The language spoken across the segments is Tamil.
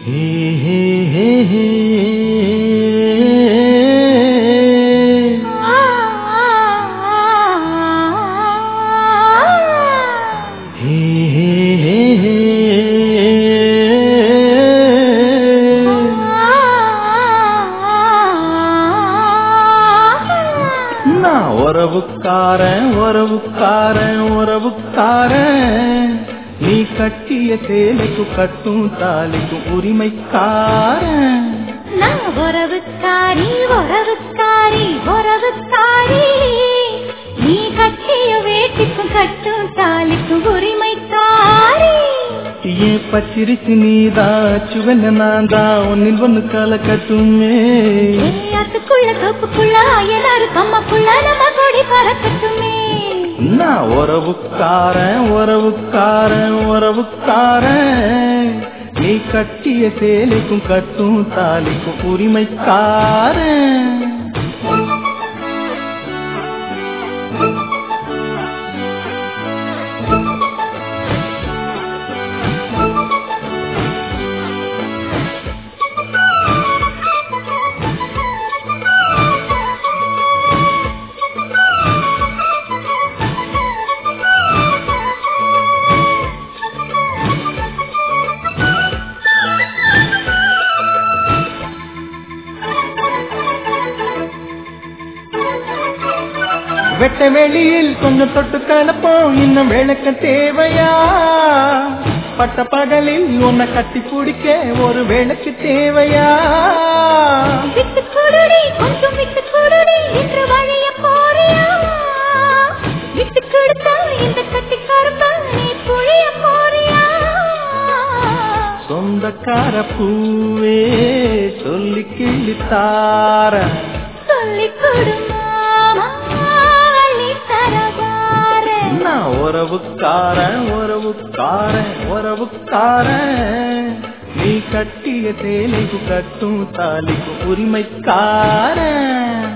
ஹே ஹே ஹே ஹே ஹே ஹே ஹே ஹே நான் உறவுக்காரன் உறவுக்காரன் உறவுக்காரன் நீ கட்டிய சேலைக்கு கட்டும் தாலிக்கும் உரிமைக்காரன் நான் உறவுக்காரி உறவுக்காரி உறவுக்காரி நீ கட்டிய வேட்டிக்கும் கட்டும் தாலிக்கும் உரிமைக்காரி ஏன் பச்சிரிச்சு நீதா சுவன நான்தா ஒன்னில் ஒண்ணு கால கட்டுமே அதுக்குள்ள தோப்புக்குள்ள அயலாறு கம்மக்குள்ள நம்ம கொடி பறக்கட்டுமே நான் உறவுக்காரன் உறவுக்காரன் உறவுக்காரன் நீ கட்டிய சேலைக்கும் கட்டும் தாலிக்கும் உரிமைக்காரன் வெட்ட வெளியில் கொஞ்சம் தொட்டு கலப்போம் இன்னும் விளக்க தேவையா பட்ட பகலில் உன்னை கட்டி பிடிக்க ஒரு விளக்கு தேவையா விட்டு கொடுடி கொஞ்சம் விட்டு கொடுடி என்று வழிய போறியா விட்டு கொடுத்தா இந்த கட்டி கருப்பா நீ புழிய போறியா சொந்தக்கார பூவே சொல்லி கிள்ளித்தார சொல்லிக் கொடு மாமா அள்ளி தரவாரேன் நான் உறவுக்காரன் உறவுக்காரன் உறவுக்காரன் நீ கட்டிய சேலைக்கு கட்டும் தாலிக்கு உரிமைக்காரன்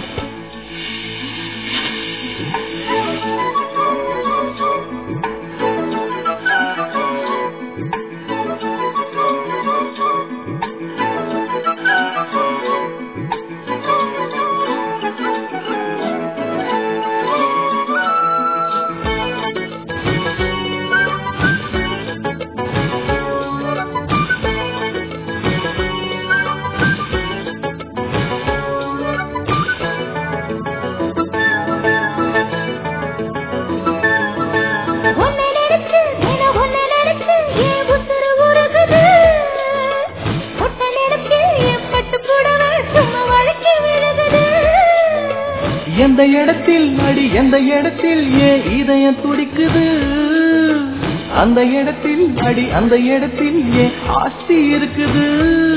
உன்னை நினைச்சு தினம் உன்னை நினைச்சு என் உசுரு உருகுது உன்னை நினைச்சு என் பட்டு புடவை சும்மா வழுக்கி விழுகுது எந்த இடத்தில் அடி எந்த இடத்தில் ஏன் இதயம் துடிக்குது அந்த இடத்தில் அடி அந்த இடத்தில் ஏன் ஆஸ்தி இருக்குது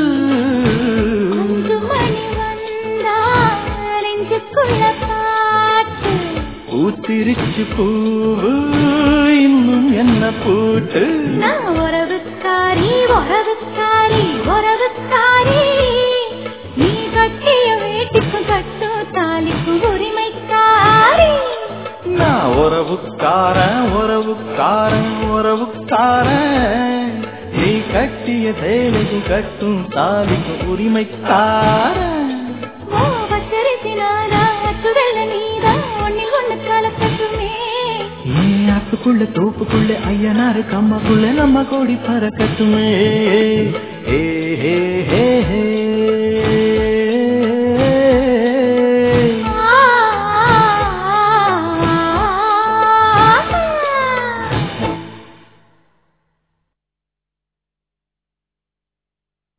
அஞ்சு மணி வந்தா நெஞ்சுக்குள்ள பாட்டு பூத்திருச்சு பூவு இன்னும் என்ன பூட்டு நான் உறவுக்காரி உறவுக்காரி உறவுக்காரி நீ கட்டிய வேட்டிக்கும் கட்டும் தாலிக்கும் உரிமைக்காரி நான் உறவுக்காரன் உறவுக்காரன் உறவுக்காரன் நீ கட்டிய சேலைக்கு கட்டும் தாலிக்கும் உரிமைக்காரன் வச்சரிசினாரா சுடல நீரா ஒன்னில் ஒண்ணு கலக்கட்டுமே ஏன் ஆத்துக்குள்ள தோப்புக்குள்ள ஐயனாரு கம்மாக்குள்ள நம்ம கோடி பறக்கட்டுமே ஏ ஹே